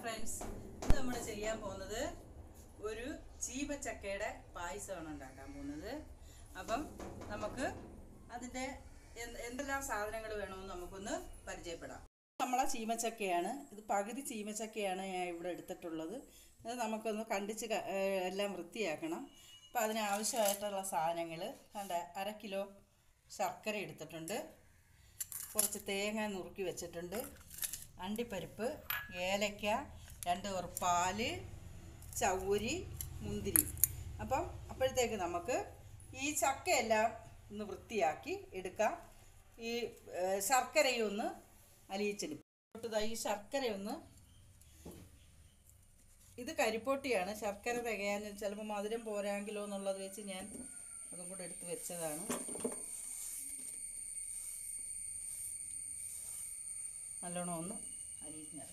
Friends ഇന്ന് നമ്മൾ ചെയ്യാൻ പോകുന്നത് ഒരു ചീമച്ചക്കയുടെ പായസമാണ് ഉണ്ടാക്കാൻ പോകുന്നത് അപ്പം നമുക്ക് അതിൻ്റെ എന്ത് എന്തെല്ലാം സാധനങ്ങൾ വേണമെന്ന് നമുക്കൊന്ന് പരിചയപ്പെടാം നമ്മളെ ചീമച്ചക്കയാണ് ഇത് പകുതി ചീമച്ചക്കയാണ് ഞാൻ ഇവിടെ എടുത്തിട്ടുള്ളത് അത് നമുക്കൊന്ന് കണ്ടിച്ച് ക- ഏഹ് എല്ലാം വൃത്തിയാക്കണം അപ്പോൾ അതിനാവശ്യമായിട്ടുള്ള സാധനങ്ങൾ കണ്ട അര കിലോ ശർക്കര എടുത്തിട്ടുണ്ട് കുറച്ച് തേങ്ങ നുറുക്കി വെച്ചിട്ടുണ്ട് അണ്ടിപ്പരിപ്പ് ഏലക്ക രണ്ട് കവർ പാല് ചൗരി മുന്തിരി അപ്പം അപ്പോഴത്തേക്ക് നമുക്ക് ഈ ചക്കയെല്ലാം ഒന്ന് വൃത്തിയാക്കി എടുക്കാം ഈ ഏഹ്, ശർക്കരയും ഒന്ന് അലിയിച്ചെടുക്കും തൊട്ട് ഈ ശർക്കരയൊന്ന് ഇത് കരിപ്പൊട്ടിയാണ് ശർക്കര തികയാൻ ചിലപ്പോൾ മധുരം പോരാങ്കിലോ എന്നുള്ളത് വെച്ച് ഞാൻ അതും കൂടെ എടുത്ത് വെച്ചതാണ് നല്ലോണം ഒന്ന് അരിഞ്ഞിറങ്ങാം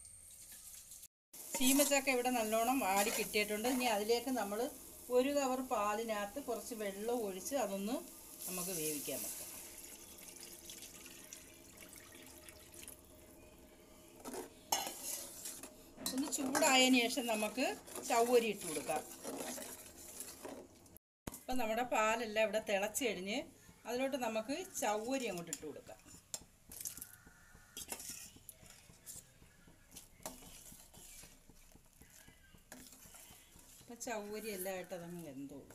ചീമച്ചക്ക ഇവിടെ നല്ലോണം വാടി കിട്ടിയിട്ടുണ്ട് ഇനി അതിലേക്ക് നമ്മൾ ഒരു കവർ പാലിനകത്ത് കുറച്ച് വെള്ളം ഒഴിച്ച് അതൊന്ന് നമുക്ക് വേവിക്കാൻ വെക്കാം ഒന്ന് ചൂടായതിന് ശേഷം നമുക്ക് ചവ്വരി ഇട്ട് കൊടുക്കാം ഇപ്പം നമ്മുടെ പാലെല്ലാം ഇവിടെ തിളച്ച് കഴിഞ്ഞ് അതിലോട്ട് നമുക്ക് ചവ്വരി അങ്ങോട്ട് ഇട്ട് കൊടുക്കാം ഇപ്പം ചവ്വരി എല്ലാം ആയിട്ട് അതങ്ങ് വെന്തോളൂ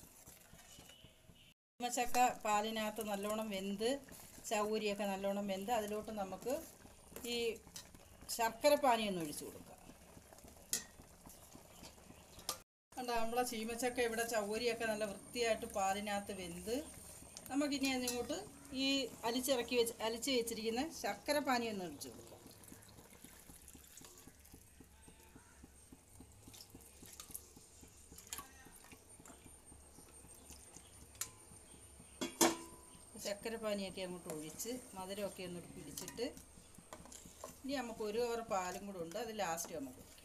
ചക്ക പാലിനകത്ത് നല്ലോണം വെന്ത് ചവ്വരിയൊക്കെ നല്ലോണം വെന്ത് അതിലോട്ട് നമുക്ക് ഈ ശർക്കര പാനി ഒന്ന് ഒഴിച്ചു കൊടുക്കാം കണ്ട നമ്മളെ ചീമച്ചക്ക ഇവിടെ ചവ്വരിയൊക്കെ നല്ല വൃത്തിയായിട്ട് പാലിനകത്ത് വെന്ത് നമുക്കിനി അതിങ്ങോട്ട് ഈ അലിച്ചിറക്കി വെച്ച് അലിച്ച് വെച്ചിരിക്കുന്ന ശർക്കര പാനി ഒന്ന് ഒഴിച്ചു കൊടുക്കാം ശർക്കര പാനിയൊക്കെ അങ്ങോട്ട് ഒഴിച്ച് മധുരമൊക്കെ ഒന്ന് പിടിച്ചിട്ട് ഇനി നമുക്ക് ഒരു കവർ പാലും കൂടെ ഉണ്ട് അത് ലാസ്റ്റ് നമുക്ക് ഒഴിക്കാം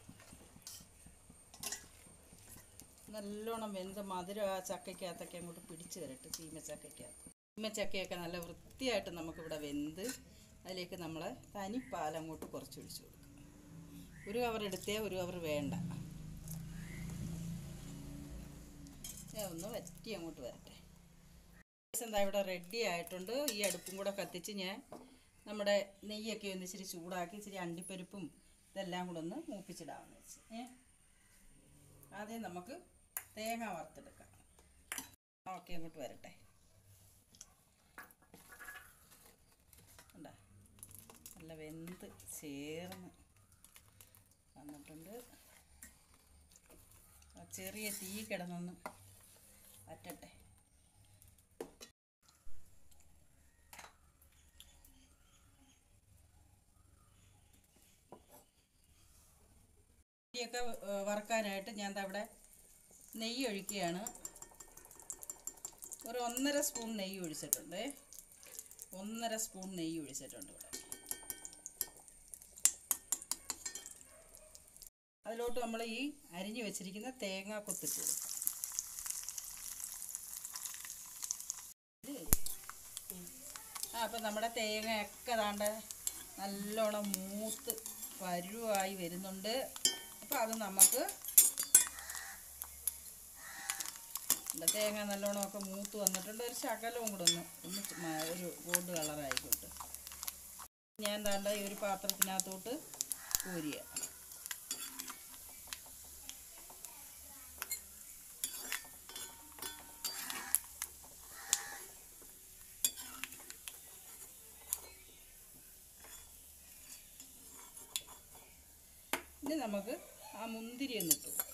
നല്ലോണം വെന്ത മധുരം ആ ചക്കയ്ക്കകത്തൊക്കെ അങ്ങോട്ട് പിടിച്ച് വരട്ടെ ചീമച്ചക്കയ്ക്കകത്ത് ചീമച്ചക്കയൊക്കെ നല്ല വൃത്തിയായിട്ട് നമുക്കിവിടെ വെന്ത് അതിലേക്ക് നമ്മൾ തനി പാൽ അങ്ങോട്ട് കുറച്ച് ഒഴിച്ച് കൊടുക്കാം ഒരു കവർ എടുത്തേ ഒരു കവർ വേണ്ട ഞാൻ ഒന്ന് വറ്റി അങ്ങോട്ട് വരട്ടെ എന്താ ഇവിടെ റെഡി ആയിട്ടുണ്ട് ഈ അടുപ്പും കൂടെ കത്തിച്ച് ഞാൻ നമ്മുടെ നെയ്യൊക്കെ ഒന്ന് ഇച്ചിരി ചൂടാക്കി ഇച്ചിരി അണ്ടിപ്പരിപ്പും ഇതെല്ലാം കൂടെ ഒന്ന് മൂപ്പിച്ചിടാമെന്ന് വെച്ച് ഏ ആദ്യം നമുക്ക് തേങ്ങ വറുത്തെടുക്കാം ഓക്കെ അങ്ങോട്ട് വരട്ടെ കണ്ടാ നല്ല വെന്ത് ചേർന്ന് വന്നിട്ടുണ്ട് ആ ചെറിയ തീ കിടന്നൊന്ന് വറ്റട്ടെ ഇതൊക്കെ വറുക്കാനായിട്ട് ഞാൻ ദാ ഇവിടെ നെയ്യ് ഒഴിക്കുകയാണ് ഒരു ഒന്നര സ്പൂൺ നെയ്യ് ഒഴിച്ചിട്ടുണ്ട് ഒന്നര സ്പൂൺ നെയ്യ് ഒഴിച്ചിട്ടുണ്ട് ഇവിടെ അതിലോട്ട് നമ്മൾ ഈ അരിഞ്ഞു വെച്ചിരിക്കുന്ന തേങ്ങ കൊത്തിട്ട് കൊടുക്കാം ആ അപ്പം നമ്മുടെ തേങ്ങയൊക്കെ ദാണ്ട് നല്ലോണം മൂത്ത് പരുവായി വരുന്നുണ്ട് അപ്പോൾ അത് നമുക്ക് ഇവിടെ തേങ്ങ നല്ലോണം ഒക്കെ മൂത്ത് വന്നിട്ടുണ്ട് ഒരു ശകലവും കൂടെ ഒന്ന് ഒന്ന് മ- ഒരു ഗോൾഡ് കളറായിക്കോട്ടെ ഞാൻ ദാണ്ട ഈ ഒരു പാത്രത്തിനകത്തോട്ട് കോരിയ ഇനി നമുക്ക് ആ മുന്തിരി ഒന്ന് ഇട്ടു കൊടുക്കാം.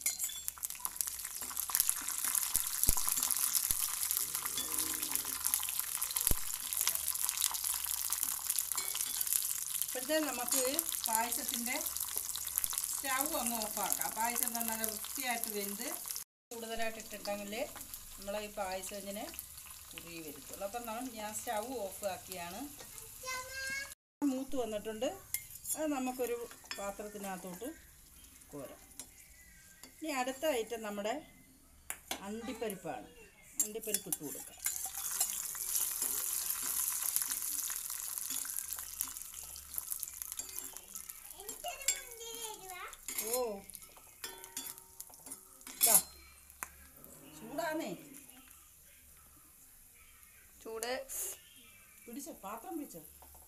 ഇപ്പോഴത്തെ നമുക്ക് പായസത്തിൻ്റെ സ്റ്റൗ ഒന്ന് ഓഫാക്കാം പായസം തന്നെ നല്ല വൃത്തിയായിട്ട് വെന്ത് കൂടുതലായിട്ട് ഇട്ടിട്ടെങ്കിൽ നമ്മളെ ഈ പായസം ഇങ്ങനെ കുറുകി വരത്തുള്ളൂ അപ്പം നമ്മൾ ഞാൻ സ്റ്റൗ ഓഫ് ആക്കിയാണ് മൂത്ത് വന്നിട്ടുണ്ട് അത് നമുക്കൊരു പാത്രത്തിനകത്തോട്ട് കോരാം ഇനി അടുത്ത ഐറ്റം നമ്മുടെ അണ്ടിപ്പരിപ്പാണ് അണ്ടിപ്പരിപ്പ് ഇട്ട് കൊടുക്കാം ഓ ദാ. ചൂടാന്നേ ചൂട് പിടിച്ചോ പാത്രം പിടിച്ചോ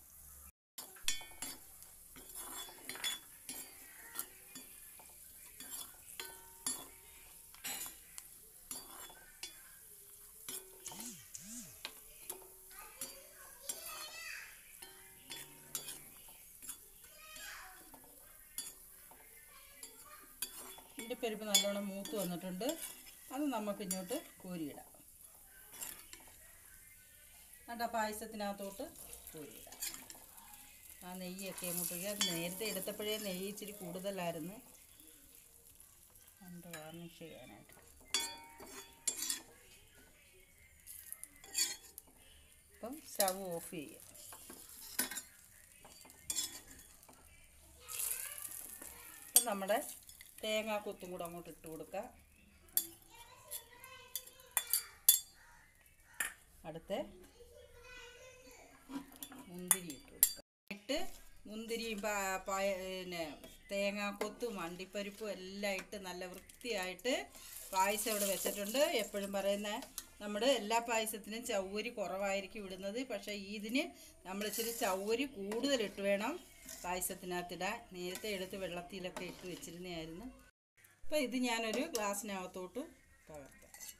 ഇതിൻ്റെ പരിപ്പ് നല്ലോണം മൂത്ത് വന്നിട്ടുണ്ട് അത് നമുക്ക് ഇങ്ങോട്ട് കോരിയിടാം എന്നിട്ട് ആ പായസത്തിനകത്തോട്ട് കോരിയിടാം ആ നെയ്യൊക്കെ അങ്ങോട്ട് ഒഴിക്കുക. അത് നേരത്തെ എടുത്തപ്പോഴേ നെയ്യ് ഇച്ചിരി കൂടുതലായിരുന്നു ഉണ്ട് വാർണിഷ് ചെയ്യാനായിട്ട് അപ്പം സ്റ്റവ് ഓഫ് ചെയ്യുക അപ്പം നമ്മുടെ തേങ്ങാ കൊത്തും കൂടെ അങ്ങോട്ട് ഇട്ട് കൊടുക്കുക അടുത്ത മുന്തിരി ഇട്ട് കൊടുക്കുക ഇട്ട് മുന്തിരിയും പാ- പായ- പിന്നെ തേങ്ങാക്കൊത്തും അണ്ടിപ്പരിപ്പും എല്ലാം ഇട്ട് നല്ല വൃത്തിയായിട്ട് പായസം ഇവിടെ വെച്ചിട്ടുണ്ട് എപ്പോഴും പറയുന്ന നമ്മുടെ എല്ലാ പായസത്തിനും ചൗവരി കുറവായിരിക്കും ഇടുന്നത് പക്ഷേ ഇതിന് നമ്മൾ ഇച്ചിരി ചൗവരി കൂടുതൽ ഇട്ട് വേണം പായസത്തിനകത്തിടാൻ നേരത്തെ എടുത്ത് വെള്ളത്തിലൊക്കെ ഇട്ട് വെച്ചിരുന്നതായിരുന്നു അപ്പോൾ ഇത് ഞാനൊരു ഗ്ലാസ്സിനകത്തോട്ട് പകർത്താം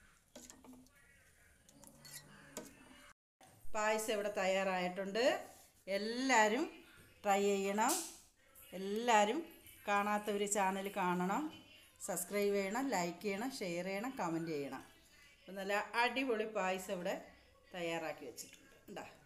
പായസം ഇവിടെ തയ്യാറായിട്ടുണ്ട് എല്ലാവരും ട്രൈ ചെയ്യണം എല്ലാവരും കാണാത്തവർ ചാനൽ കാണണം സബ്സ്ക്രൈബ് ചെയ്യണം ലൈക്ക് ചെയ്യണം ഷെയർ ചെയ്യണം കമൻറ്റ് ചെയ്യണം അപ്പം നല്ല അടിപൊളി പായസം ഇവിടെ തയ്യാറാക്കി വെച്ചിട്ടുണ്ട് ഉണ്ടാ